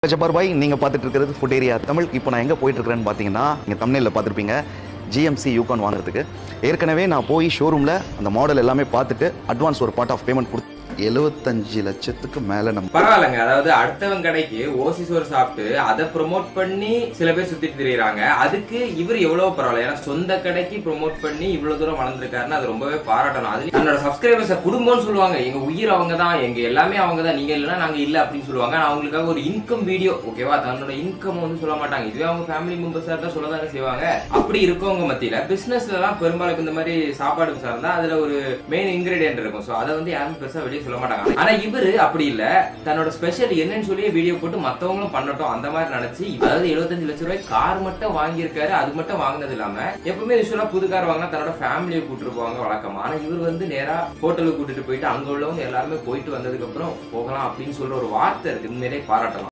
ஜப்பார் பாய் நீங்கள் பார்த்துட்டு இருக்கிறது ஃபுட் ஏரியா தமிழ் இப்போ நான் எங்கே போயிட்டு இருக்கிறேன்னு பார்த்தீங்கன்னா நீங்கள் தமிழில் பார்த்துருப்பீங்க ஜிஎம்சி யூகான் வாங்குறதுக்கு ஏற்கனவே நான் போய் ஷோரூமில் அந்த மாடல் எல்லாமே பார்த்துட்டு அட்வான்ஸ் ஒரு பார்ட் ஆஃப் பேமெண்ட் கொடுத்து எழுபத்தஞ்சு லட்சத்துக்கு மேலே நம்ம பரவாயில்லைங்க அதாவது அடுத்தவன் கடைக்கு ஓசி சோறு சாப்பிட்டு அதை ப்ரோமோட் பண்ணி சில பேர் சுத்திட்டு திரியுறாங்க அதுக்கு இவர் எவ்வளவு பரவாயில்ல ஏன்னா சொந்த கடைக்கு ப்ரோமோட் பண்ணி இவ்வளவு தூரம் வளர்ந்துருக்காருன்னு அது ரொம்பவே பாராட்டணும் அது தன்னோட சப்ஸ்கிரைபர்ஸை குடும்பம்னு சொல்லுவாங்க எங்க உயிர் அவங்க தான் எங்க எல்லாமே அவங்க தான் நீங்க இல்லைன்னா நாங்க இல்ல அப்படின்னு சொல்லுவாங்க ஆனா அவங்களுக்காக ஒரு இன்கம் வீடியோ ஓகேவா தன்னோட இன்கம் வந்து சொல்ல மாட்டாங்க இதுவே அவங்க ஃபேமிலி மெம்பர்ஸா தான் சொல்ல தானே செய்வாங்க அப்படி இருக்கவங்க மத்தியில பிசினஸ்ல எல்லாம் பெரும்பாலும் இந்த மாதிரி சாப்பாடு சார்ந்தா அதுல ஒரு மெயின் இன்கிரீடியன்ட் இருக்கும் சோ அதை வந்து யாரும் பெருசா வெளியே சொல்ல மாட்டாங்க ஆனா இவரு அப்படி இல்ல தன்னோட ஸ்பெஷல் என்னன்னு சொல்லி வீடியோ போட்டு மத்தவங்களும் பண்ணட்டும் அந்த மாதிரி நினைச்சு அதாவது 75 லட்சம் ரூபாய் கார் மட்டும் வாங்கியிருக்காரு அது மட்டும் வாங்கினது இல்லாம எப்பவுமே யூஸ்வலா புது கார் வாங்கினா தன்னோட ஃபேமிலியை கூட்டிட்டு போவாங்க வழக்கம் ஆனா இவர் வந்து நேரா ஹோட்டலுக்கு கூட்டிட்டு போயிட்டு அங்க உள்ளவங்க எல்லாருமே போயிட்டு வந்ததுக்கு அப்புறம் போகலாம் அப்படின்னு சொல்ற ஒரு வார்த்தை இருக்கு உண்மையிலே பாராட்டலாம்